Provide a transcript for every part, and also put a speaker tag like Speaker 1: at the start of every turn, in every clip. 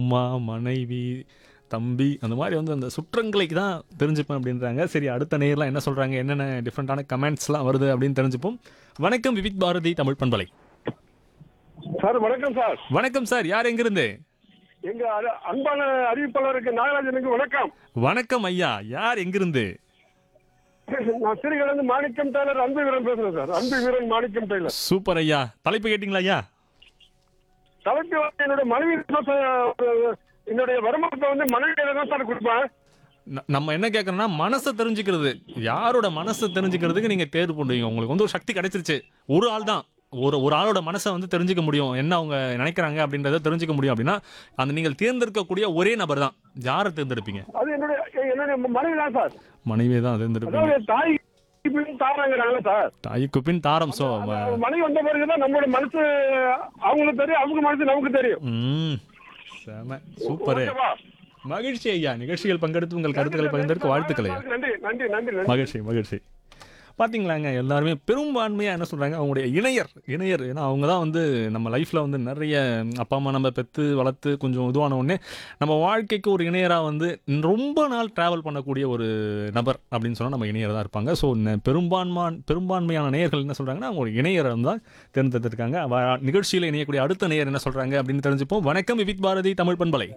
Speaker 1: அம்மா மனைவி தம்பி அந்த மாதிரி வந்து அந்த சுற்றங்களுக்கு தான் தெரிஞ்சுப்பேன் அப்படின்றாங்க சரி அடுத்த நேர்லாம் என்ன சொல்கிறாங்க என்னென்ன டிஃப்ரெண்ட்டான கமெண்ட்ஸ்லாம் வருது அப்படின்னு தெரிஞ்சுப்போம் வணக்கம் விவிக் பாரதி தமிழ் பண்பலை
Speaker 2: சார் வணக்கம் சார்
Speaker 1: வணக்கம் சார் யார் எங்கிருந்து
Speaker 2: எங்க அ- அன்பான அறிவிப்பாளருக்கு நாகராஜனுக்கு வணக்கம்
Speaker 1: வணக்கம் ஐயா யார் எங்கிருந்து
Speaker 2: நான் சிறுகிழந்து மாணிக்கம் டெய்லர் அன்பு வீரன் பேசுறேன் சார் அன்பு வீரன் மாணிக்கம் டெய்லர்
Speaker 1: சூப்பர் ஐயா தலைப்பு கேட்டிங்களா ஐயா
Speaker 2: தலைப்பு வந்து என்னோட மனைவி தான் சார், அஹ், என்னுடைய வருமானத்தை வந்து மனைவியில தான் சார் கொடுப்பேன்
Speaker 1: ந- நம்ம என்ன கேட்கறோம்னா மனசை தெரிஞ்சுக்கிறது யாரோட மனசை தெரிஞ்சுக்கிறதுக்கு நீங்க தேர்வு பண்ணுவீங்க உங்களுக்கு வந்து ஒரு சக்தி கிடைச்சிருச்சு ஒரு ஆள் தான் ஒரு ஒரு ஆளோட மனசை வந்து தெரிஞ்சுக்க முடியும் என்ன அவங்க நினைக்கிறாங்க அப்படின்றத தெரிஞ்சுக்க முடியும் அப்படின்னா அந்த நீங்கள் தேர்ந்தெடுக்கக்கூடிய ஒரே நபர் தான் யாரை தேர்ந்தெடுப்பீங்க
Speaker 2: அது என்னுடைய என்னுடைய மனைவி தான் சார்
Speaker 1: மனைவியை தான் தேர்ந்தெடுப்பீங்க
Speaker 2: அதாவது தாய் பின் தாராங்கிறாங்கல்ல சார்
Speaker 1: தாய்க்கு பின் தாரம் சோ
Speaker 2: அந்த மனைவி வந்த பிறகுதான் நம்மளோட மனசு அவங்களுக்கு தெரியும் அவங்க மனசு நமக்கு தெரியும்
Speaker 1: ம் செம சூப்பரு
Speaker 2: ஓகேவா?
Speaker 1: மகிழ்ச்சி ஐயா நிகழ்ச்சிகள் பங்கெடுத்து உங்கள் கருத்துக்களை பகிர்ந்ததற்கு வாழ்த்துக்கள் ஐயா
Speaker 2: நன்றி நன்றி நன்றி நன்றி
Speaker 1: மகிழ்ச்சி மகிழ்ச்சி பார்த்தீங்களாங்க எல்லாருமே பெரும்பான்மையாக என்ன சொல்கிறாங்க அவங்களுடைய இணையர் இணையர் ஏன்னா அவங்க தான் வந்து நம்ம லைஃப்பில் வந்து நிறைய அப்பா அம்மா நம்ம பெற்று வளர்த்து கொஞ்சம் இதுவான உடனே நம்ம வாழ்க்கைக்கு ஒரு இணையராக வந்து ரொம்ப நாள் ட்ராவல் பண்ணக்கூடிய ஒரு நபர் அப்படின்னு சொன்னால் நம்ம இணையர் தான் இருப்பாங்க ஸோ பெரும்பான்மான் பெரும்பான்மையான நேயர்கள் என்ன சொல்கிறாங்கன்னா அவங்க ஒரு இணையரை தான் தேர்ந்தெடுத்திருக்காங்க வ- நிகழ்ச்சியில் இணையக்கூடிய அடுத்த நேயர் என்ன சொல்கிறாங்க அப்படின்னு தெரிஞ்சுப்போம் வணக்கம் விவித் பாரதி தமிழ் பண்பலை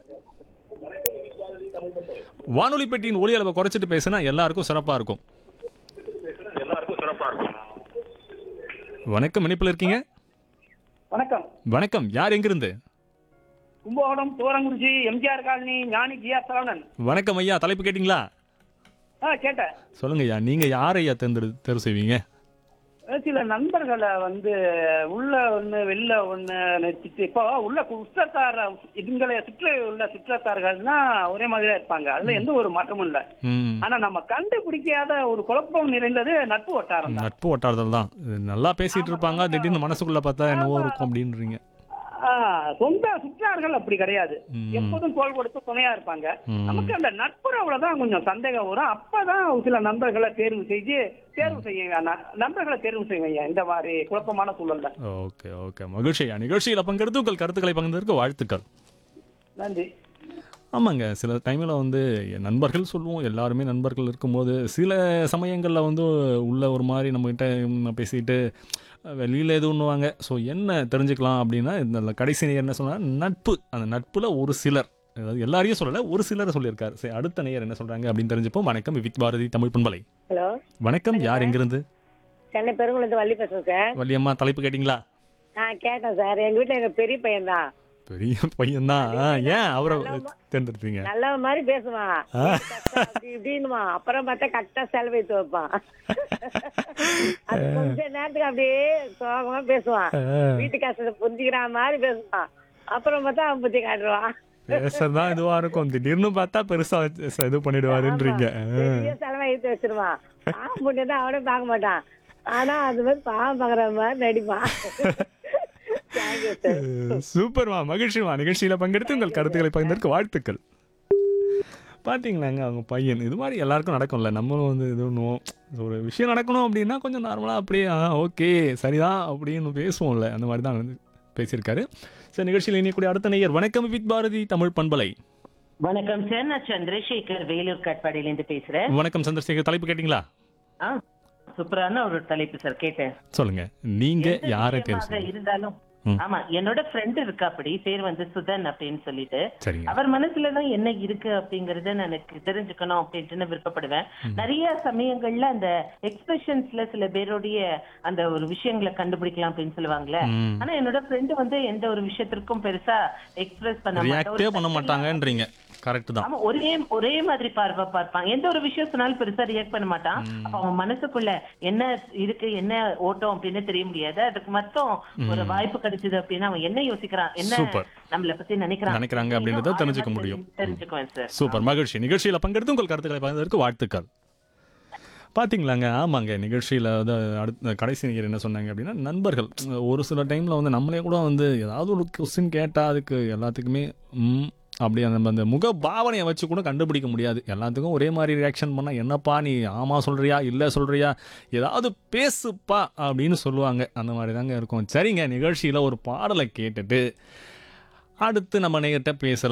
Speaker 1: வானொலி பெட்டியின் ஒலி அளவை குறைச்சிட்டு பேசினா எல்லாருக்கும் சிறப்பாக இருக்கும்
Speaker 2: எல்லாருக்கும் சிறப்பா இருக்கும்
Speaker 1: வணக்கம் இணைப்பில் இருக்கீங்க
Speaker 3: வணக்கம்
Speaker 1: வணக்கம் யார் எங்கிருந்து
Speaker 3: Kumbakonam Thoorankurichi M G R colony Gnani G R Saravanan
Speaker 1: வணக்கம் ஐயா தலைப்பு கேட்டிங்களா
Speaker 3: ஆ கேட்டேன்
Speaker 1: சொல்லுங்க ஐயா நீங்க யார் ஐயா தேர்ந்தெடு தேர்வு செய்வீங்க
Speaker 3: சில நண்பர்களை வந்து உள்ள ஒண்ணு வெளில ஒண்ணு நிறுத்திட்டு இப்போ உள்ள சுற்றத்தார இதுங்களை சுற்றி உள்ள சுற்றத்தார்கள்னா ஒரே மாதிரியா இருப்பாங்க அதுல எந்த ஒரு மாற்றமும் இல்ல
Speaker 1: ம்
Speaker 3: ஆனா நம்ம கண்டுபிடிக்காத ஒரு குழப்பம் நிறைந்தது நட்பு வட்டாரம் தான்
Speaker 1: நட்பு வட்டாரத்தில் தான் இது நல்லா பேசிட்டு இருப்பாங்க திடீர்னு மனசுக்குள்ள பார்த்தா என்னவோ இருக்கும் அப்படின்றீங்க
Speaker 3: ஆ, சொந்த சுற்றார்கள் அப்படி கிடையாது
Speaker 1: ம்.
Speaker 3: எப்போதும் தோல் கொடுத்து துணையா இருப்பாங்க
Speaker 1: ம்.
Speaker 3: நமக்கு அந்த நட்புறவுலதான் கொஞ்சம் சந்தேகம் வரும் அப்பதான் சில நண்பர்களை தேர்வு செஞ்சு தேர்வு செய்யுங்க ந- நண்பர்களை தேர்வு செய்யுங்க இந்த மாதிரி குழப்பமான சூழல்ல
Speaker 1: ஓகே ஓகே மகிழ்ச்சி ஐயா நிகழ்ச்சியில் பங்கெடுத்து உங்கள் கருத்துக்களை பகிர்ந்ததற்கு வாழ்த்துக்கள்
Speaker 3: நன்றி
Speaker 1: ஆமாங்க சில டைமில் வந்து என் நண்பர்கள் சொல்லுவோம் எல்லாருமே நண்பர்கள் இருக்கும்போது சில சமயங்களில் வந்து உள்ள ஒரு மாதிரி நம்மகிட்ட பேசிட்டு வெளியில் எது ஒன்றுவாங்க ஸோ என்ன தெரிஞ்சுக்கலாம் அப்படின்னா இந்த கடைசி நேயர் என்ன சொன்னால் நட்பு அந்த நட்பில் ஒரு சிலர் அதாவது எல்லாரையும் சொல்லலை ஒரு சிலரை சொல்லியிருக்காரு சரி அடுத்த நேயர் என்ன சொல்கிறாங்க அப்படின்னு தெரிஞ்சுப்போம் வணக்கம் வித் பாரதி தமிழ் பண்பலை
Speaker 4: ஹலோ
Speaker 1: வணக்கம் யார் எங்கிருந்து
Speaker 4: சென்னை பெருங்குளத்து வள்ளி பேசுறேன் சார்
Speaker 1: வள்ளியம்மா தலைப்பு கேட்டிங்களா
Speaker 4: ஆ கேட்டேன் சார் எங்க வீட்டுல எங்க பெரிய பையன் தான்
Speaker 1: பெரிய பையன்தான் ஆ, ஏன் அவரை தேர்ந்தெடுத்தீங்க
Speaker 4: நல்ல மாதிரி பேசுவான் அப்படி இப்படின்னுவான் அப்புறம் பார்த்தா கரெக்டா செலவு வைத்து வைப்பான் அது கொஞ்ச நேரத்துக்கு அப்படியே சோகமா பேசுவான் வீட்டு கஷ்டத்தை புரிஞ்சுக்கிற மாதிரி பேசுவான் அப்புறம் பார்த்தா அவன் புத்தி காட்டுவான்
Speaker 1: பேசதான் இதுவா இருக்கும் திடீர்னு பார்த்தா பெருசா வச்சு- ச- இது பண்ணிடுவாருன்றீங்க ஆ.
Speaker 4: பெரிய செலவை எடுத்து வச்சிருவான் பாவம் புண்ணிய தான் அவனே பார்க்க மாட்டான் ஆனா அது மாதிரி பாவம் பாக்குற மாதிரி நடிப்பான் தேங்க்யூ சார்
Speaker 1: சூப்பர்மா மகிழ்ச்சிமா நிகழ்ச்சியில பங்கெடுத்து உங்கள் கருத்துக்களை பகிர்ந்ததற்கு வாழ்த்துக்கள் பாத்தீங்களாங்க அவங்க பையன் இது மாதிரி எல்லாருக்கும் நடக்கும்ல நம்மளும் வந்து இது பண்ணுவோம் ஒரு விஷயம் நடக்கணும் அப்படின்னா கொஞ்சம் நார்மலாக அப்படியே ஆ ஓகே சரிதான் அப்படின்னு பேசுவோம்ல அந்த மாதிரி தான் வந்து பேசியிருக்காரு சரி நிகழ்ச்சியில் இணையக்கூடிய அடுத்த நேயர் வணக்கம் வித் பாரதி தமிழ் பண்பலை
Speaker 5: வணக்கம் சார் நான் சந்திரசேகர் வேலூர் காட்பாடியிலேருந்து பேசுறேன்
Speaker 1: வணக்கம் சந்திரசேகர் தலைப்பு கேட்டிங்களா
Speaker 5: ஆ சூப்பரான ஒரு தலைப்பு சார் கேட்டேன்
Speaker 1: சொல்லுங்க நீங்க
Speaker 5: எந்த
Speaker 1: யாரை தேர்வு
Speaker 5: விஷயமாக
Speaker 1: செய்வீங்க
Speaker 5: இருந்தாலும்
Speaker 1: ம்.
Speaker 5: ஆமா என்னோட ஃப்ரெண்ட் இருக்கா அப்படி பேர் வந்து சுதன் அப்படின்னு சொல்லிட்டு
Speaker 1: சரிங்க
Speaker 5: அவர் மனசுல தான் என்ன இருக்கு அப்படிங்கறத நான் எனக்கு தெரிஞ்சுக்கணும் அப்படின்ட்டு நான் விருப்பப்படுவேன் நிறைய சமயங்கள்ல அந்த எக்ஸ்பிரஷன்ஸ்ல சில பேருடைய அந்த ஒரு விஷயங்களை கண்டுபிடிக்கலாம் அப்படின்னு சொல்லுவாங்கல்ல
Speaker 1: ம்.
Speaker 5: ஆனா என்னோட ஃப்ரெண்டு வந்து எந்த ஒரு விஷயத்திற்கும் பெருசா எக்ஸ்பிரஸ் பண்ண மாட்டா.
Speaker 1: ரியாக்டே
Speaker 5: ஒரு
Speaker 1: பண்ண மாட்டாங்கன்றீங்க கரெக்ட் தான்
Speaker 5: ஆமா ஒரே ஒரே மாதிரி பார்வை பார்ப்பான் எந்த ஒரு விஷயம் சொன்னாலும் பெருசா ரியாக்ட் பண்ண மாட்டான் அப்ப அவன் மனசுக்குள்ள என்ன இருக்கு என்ன ஓட்டம் அப்படின்னு தெரிய முடியாது அதுக்கு மட்டும் ஒரு வாய்ப்பு கிடைச்சது அப்படின்னா அவன் என்ன யோசிக்கிறான் என்ன
Speaker 1: Super.
Speaker 5: நம்மள பத்தி நினைக்கிறான்
Speaker 1: நினைக்கிறாங்க அப்படின்றத தெரிஞ்சுக்க முடியும்.
Speaker 5: தெரிஞ்சுக்குவேன் சார்
Speaker 1: சூப்பர் மகிழ்ச்சி நிகழ்ச்சியில் பங்கெடுத்து உங்கள் கருத்துக்களை பகிர்ந்ததற்கு வாழ்த்துக்கள் பார்த்தீங்களாங்க ஆமாங்க நிகழ்ச்சியில் வந்து அடுத்த கடைசி நிகர் என்ன சொன்னாங்க அப்படின்னா நண்பர்கள் ஒரு சில டைமில் வந்து நம்மளே கூட வந்து ஏதாவது ஒரு கொஸ்டின் கேட்டால் அதுக்கு எல்லாத்துக்குமே ம் அப்படி அந்த அந்த முக பாவனையை வச்சு கூட கண்டுபிடிக்க முடியாது எல்லாத்துக்கும் ஒரே மாதிரி ரியாக்ஷன் பண்ணால் என்னப்பா நீ ஆமாம் சொல்கிறியா இல்லை சொல்கிறியா ஏதாவது பேசுப்பா அப்படின்னு சொல்லுவாங்க அந்த மாதிரி தாங்க இருக்கும் சரிங்க நிகழ்ச்சியில் ஒரு பாடலை கேட்டுட்டு அடுத்து நம்ம நேர்கிட்ட பேசலாம்